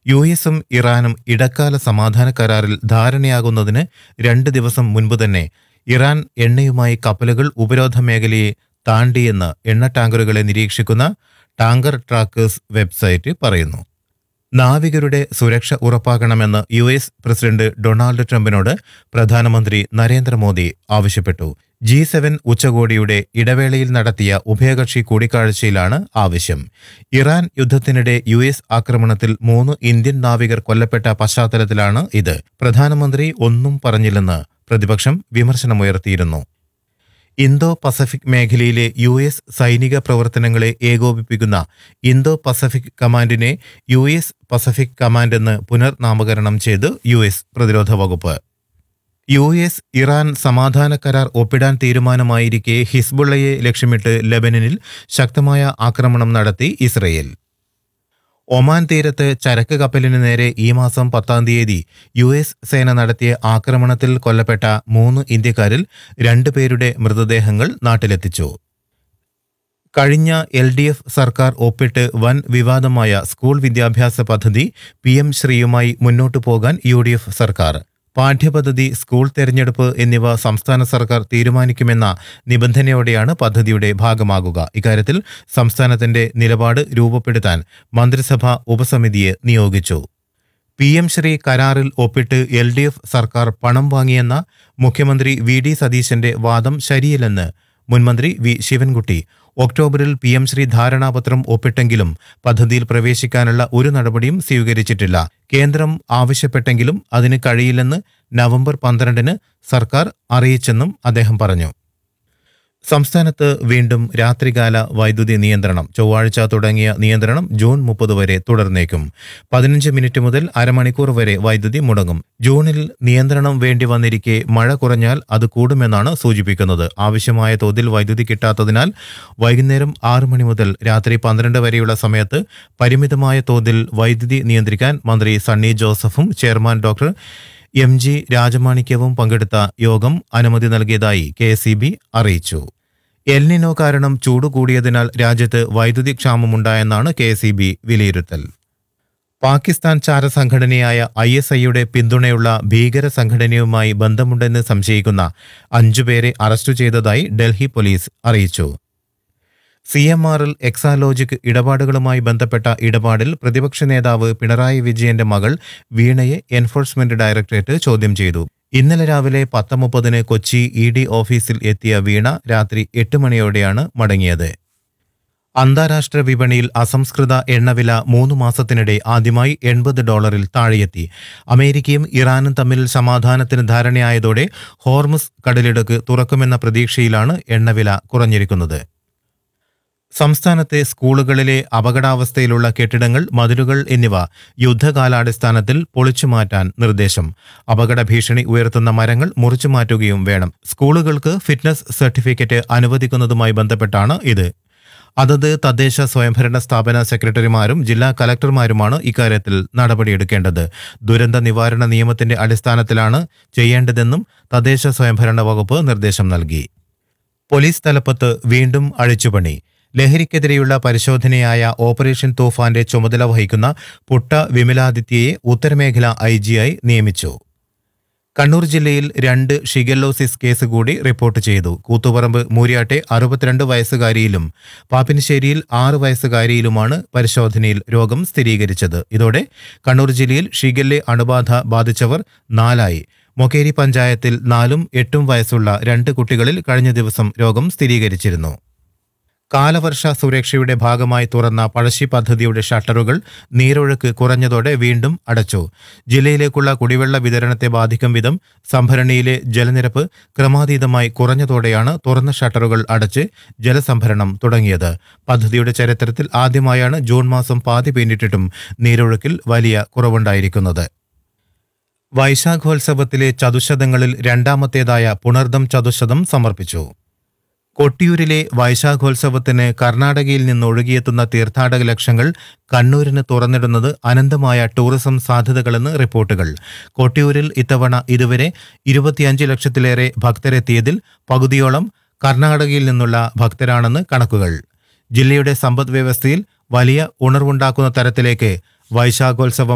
U എസും ഇറാനും ഇടക്കാല സമാധാന കരാറിൽ ധാരണയാകുന്നതിന് രണ്ട് ദിവസം മുൻപ് തന്നെ ഇറാൻ എണ്ണയുമായി കപ്പലുകൾ ഉപരോധ മേഖലയെ താണ്ടിയെന്ന് എണ്ണ ടാങ്കറുകളെ നിരീക്ഷിക്കുന്ന ടാങ്കർ ട്രാക്കേഴ്സ് വെബ്സൈറ്റ് പറയുന്നു നാവികരുടെ സുരക്ഷ ഉറപ്പാക്കണമെന്ന് യു എസ് പ്രസിഡന്റ് ഡൊണാൾഡ് ട്രംപിനോട് പ്രധാനമന്ത്രി നരേന്ദ്രമോദി ആവശ്യപ്പെട്ടു ജി സെവൻ ഉച്ചകോടിയുടെ ഇടവേളയിൽ നടത്തിയ ഉഭയകക്ഷി കൂടിക്കാഴ്ചയിലാണ് ആവശ്യം ഇറാൻ യുദ്ധത്തിനിടെ യു എസ് ആക്രമണത്തിൽ മൂന്ന് ഇന്ത്യൻ നാവികർ കൊല്ലപ്പെട്ട പശ്ചാത്തലത്തിലാണ് ഇത് പ്രധാനമന്ത്രി ഒന്നും പറഞ്ഞില്ലെന്ന് പ്രതിപക്ഷം വിമർശനമുയർത്തിയിരുന്നു ഇന്തോ പസഫിക് മേഖലയിലെ യു എസ് സൈനിക പ്രവർത്തനങ്ങളെ ഏകോപിപ്പിക്കുന്ന ഇന്തോ പസഫിക് കമാൻഡിനെ യു എസ് പസഫിക് കമാൻഡ് എന്ന് പുനർനാമകരണം ചെയ്ത് യു എസ് പ്രതിരോധ വകുപ്പ് യു എസ് ഇറാൻ സമാധാന കരാർ ഒപ്പിടാൻ തീരുമാനമായിരിക്കെ ഹിസ്ബുള്ളയെ ലക്ഷ്യമിട്ട് ലെബനനിൽ ശക്തമായ ആക്രമണം നടത്തി ഇസ്രയേൽ ഒമാൻ തീരത്ത് ചരക്ക് കപ്പലിന് നേരെ ഈ മാസം പത്താം തീയതി യു എസ് സേന നടത്തിയ ആക്രമണത്തിൽ കൊല്ലപ്പെട്ട മൂന്ന് ഇന്ത്യക്കാരിൽ രണ്ടുപേരുടെ മൃതദേഹങ്ങൾ നാട്ടിലെത്തിച്ചു കഴിഞ്ഞ എൽ ഡി എഫ് സർക്കാർ ഒപ്പിട്ട് വൻ വിവാദമായ സ്കൂൾ വിദ്യാഭ്യാസ പദ്ധതി പി എം ശ്രീയുമായി മുന്നോട്ടു പോകാൻ യു ഡി എഫ് സർക്കാർ പാഠ്യപദ്ധതി സ്കൂൾ തെരഞ്ഞെടുപ്പ് എന്നിവ സംസ്ഥാന സർക്കാർ തീരുമാനിക്കുമെന്ന നിബന്ധനയോടെയാണ് പദ്ധതിയുടെ ഭാഗമാകുക ഇക്കാര്യത്തിൽ സംസ്ഥാനത്തിന്റെ നിലപാട് രൂപപ്പെടുത്താൻ മന്ത്രിസഭ ഉപസമിതിയെ നിയോഗിച്ചു പി എം ശ്രീ കരാറിൽ ഒപ്പിട്ട് എൽ ഡി എഫ് സർക്കാർ പണം വാങ്ങിയെന്ന മുഖ്യമന്ത്രി വി ഡി സതീശന്റെ വാദം ശരിയല്ലെന്ന് മുൻമന്ത്രി വി ശിവൻകുട്ടി ഒക്ടോബറിൽ പി എം ശ്രീ ധാരണാപത്രം ഒപ്പിട്ടെങ്കിലും പദ്ധതിയിൽ പ്രവേശിക്കാനുള്ള ഒരു നടപടിയും സ്വീകരിച്ചിട്ടില്ല കേന്ദ്രം ആവശ്യപ്പെട്ടെങ്കിലും അതിന് കഴിയില്ലെന്ന് നവംബർ പന്ത്രണ്ടിന് സർക്കാർ അറിയിച്ചെന്നും അദ്ദേഹം പറഞ്ഞു സംസ്ഥാനത്ത് വീണ്ടും രാത്രികാല വൈദ്യുതി നിയന്ത്രണം ചൊവ്വാഴ്ച തുടങ്ങിയ നിയന്ത്രണം ജൂൺ മുപ്പത് വരെ തുടർന്നേക്കും പതിനഞ്ച് മിനിറ്റ് മുതൽ അരമണിക്കൂർ വരെ വൈദ്യുതി മുടങ്ങും ജൂണിൽ നിയന്ത്രണം വേണ്ടി വന്നിരിക്കെ മഴ കുറഞ്ഞാൽ അത് കൂടുമെന്നാണ് സൂചിപ്പിക്കുന്നത് ആവശ്യമായ തോതിൽ വൈദ്യുതി കിട്ടാത്തതിനാൽ വൈകുന്നേരം ആറ് മണി മുതൽ രാത്രി പന്ത്രണ്ട് വരെയുള്ള സമയത്ത് പരിമിതമായ തോതിൽ വൈദ്യുതി നിയന്ത്രിക്കാൻ മന്ത്രി സണ്ണി ജോസഫും ചെയർമാൻ ഡോക്ടർ എം ജി രാജമാണിക്യവും പങ്കെടുത്ത യോഗം അനുമതി നൽകിയതായി കെ അറിയിച്ചു എൽനിനോ കാരണം ചൂട് കൂടിയതിനാൽ രാജ്യത്ത് വൈദ്യുതി ക്ഷാമമുണ്ടായെന്നാണ് കെ വിലയിരുത്തൽ പാകിസ്ഥാൻ ചാരസംഘടനയായ ഐ എസ് ഐയുടെ പിന്തുണയുള്ള ഭീകര സംഘടനയുമായി ബന്ധമുണ്ടെന്ന് സംശയിക്കുന്ന അഞ്ചുപേരെ അറസ്റ്റ് ചെയ്തതായി ഡൽഹി പോലീസ് അറിയിച്ചു സി എം ആറിൽ എക്സാലോജിക് ഇടപാടുകളുമായി ബന്ധപ്പെട്ട ഇടപാടിൽ പ്രതിപക്ഷ നേതാവ് പിണറായി വിജയന്റെ മകൾ വീണയെ എൻഫോഴ്സ്മെന്റ് ഡയറക്ടറേറ്റ് ചോദ്യം ചെയ്തു ഇന്നലെ രാവിലെ പത്ത് മുപ്പതിന് കൊച്ചി ഇ ഡി ഓഫീസിൽ എത്തിയ വീണ രാത്രി എട്ട് മണിയോടെയാണ് മടങ്ങിയത് അന്താരാഷ്ട്ര വിപണിയിൽ അസംസ്കൃത എണ്ണവില മൂന്ന് മാസത്തിനിടെ ആദ്യമായി എൺപത് ഡോളറിൽ താഴെയെത്തി അമേരിക്കയും ഇറാനും തമ്മിൽ സമാധാനത്തിന് ധാരണയായതോടെ ഹോർമുസ് കടലിടുക്ക് തുറക്കുമെന്ന പ്രതീക്ഷയിലാണ് എണ്ണവില കുറഞ്ഞിരിക്കുന്നത് സംസ്ഥാനത്തെ സ്കൂളുകളിലെ അപകടാവസ്ഥയിലുള്ള കെട്ടിടങ്ങൾ മതിലുകൾ എന്നിവ യുദ്ധകാലാടിസ്ഥാനത്തിൽ പൊളിച്ചുമാറ്റാൻ നിർദ്ദേശം അപകട ഭീഷണി ഉയർത്തുന്ന മരങ്ങൾ മുറിച്ചുമാറ്റുകയും വേണം സ്കൂളുകൾക്ക് ഫിറ്റ്നസ് സർട്ടിഫിക്കറ്റ് അനുവദിക്കുന്നതുമായി ബന്ധപ്പെട്ടാണ് ഇത് അതത് തദ്ദേശ സ്വയംഭരണ സ്ഥാപന സെക്രട്ടറിമാരും ജില്ലാ കലക്ടർമാരുമാണ് ഇക്കാര്യത്തിൽ നടപടിയെടുക്കേണ്ടത് ദുരന്ത നിവാരണ നിയമത്തിന്റെ അടിസ്ഥാനത്തിലാണ് ചെയ്യേണ്ടതെന്നും തദ്ദേശ സ്വയംഭരണ വകുപ്പ് നിർദ്ദേശം നൽകി പോലീസ് തലപ്പത്ത് വീണ്ടും അഴിച്ചുപണി ലഹരിക്കെതിരെയുള്ള പരിശോധനയായ ഓപ്പറേഷൻ തൂഫാന്റെ ചുമതല വഹിക്കുന്ന പുട്ട വിമലാദിത്യയെ ഉത്തരമേഖല ഐ ജിയായി നിയമിച്ചു കണ്ണൂർ ജില്ലയിൽ രണ്ട് ഷിഗല്ലോസിസ് കേസ് കൂടി റിപ്പോർട്ട് ചെയ്തു കൂത്തുപറമ്പ് മൂര്യാട്ടെ അറുപത്തിരണ്ട് വയസ്സുകാരിയിലും പാപ്പിനിശ്ശേരിയിൽ ആറ് വയസ്സുകാരിയിലുമാണ് പരിശോധനയിൽ രോഗം സ്ഥിരീകരിച്ചത് ഇതോടെ കണ്ണൂർ ജില്ലയിൽ ഷിഗല്ലെ അണുബാധ ബാധിച്ചവർ നാലായി മൊക്കേരി പഞ്ചായത്തിൽ നാലും എട്ടും വയസ്സുള്ള രണ്ട് കുട്ടികളിൽ കഴിഞ്ഞ ദിവസം രോഗം സ്ഥിരീകരിച്ചിരുന്നു കാലവർഷ സുരക്ഷയുടെ ഭാഗമായി തുറന്ന പഴശ്ശി പദ്ധതിയുടെ ഷട്ടറുകൾ നീരൊഴുക്ക് കുറഞ്ഞതോടെ വീണ്ടും അടച്ചു ജില്ലയിലേക്കുള്ള കുടിവെള്ള വിതരണത്തെ ബാധിക്കും വിധം സംഭരണിയിലെ ജലനിരപ്പ് ക്രമാതീതമായി കുറഞ്ഞതോടെയാണ് തുറന്ന ഷട്ടറുകൾ അടച്ച് ജലസംഭരണം തുടങ്ങിയത് പദ്ധതിയുടെ ചരിത്രത്തിൽ ആദ്യമായാണ് ജൂൺ മാസം പാതി പിന്നിട്ടിട്ടും നീരൊഴുക്കിൽ വലിയ കുറവുണ്ടായിരിക്കുന്നത് വൈശാഖോത്സവത്തിലെ ചതുശതങ്ങളിൽ രണ്ടാമത്തേതായ പുണർദം ചതുശതം സമർപ്പിച്ചു കൊട്ടിയൂരിലെ വൈശാഖോത്സവത്തിന് കർണാടകയിൽ നിന്ന് ഒഴുകിയെത്തുന്ന തീർത്ഥാടക ലക്ഷങ്ങൾ കണ്ണൂരിന് തുറന്നിടുന്നത് അനന്തമായ ടൂറിസം സാധ്യതകളെന്ന് റിപ്പോർട്ടുകൾ കൊട്ടിയൂരിൽ ഇത്തവണ ഇതുവരെ ഇരുപത്തിയഞ്ച് ലക്ഷത്തിലേറെ ഭക്തരെത്തിയതിൽ പകുതിയോളം കർണാടകയിൽ നിന്നുള്ള ഭക്തരാണെന്ന് കണക്കുകൾ ജില്ലയുടെ സമ്പദ് വ്യവസ്ഥയിൽ വലിയ ഉണർവുണ്ടാക്കുന്ന തരത്തിലേക്ക് വൈശാഖോത്സവം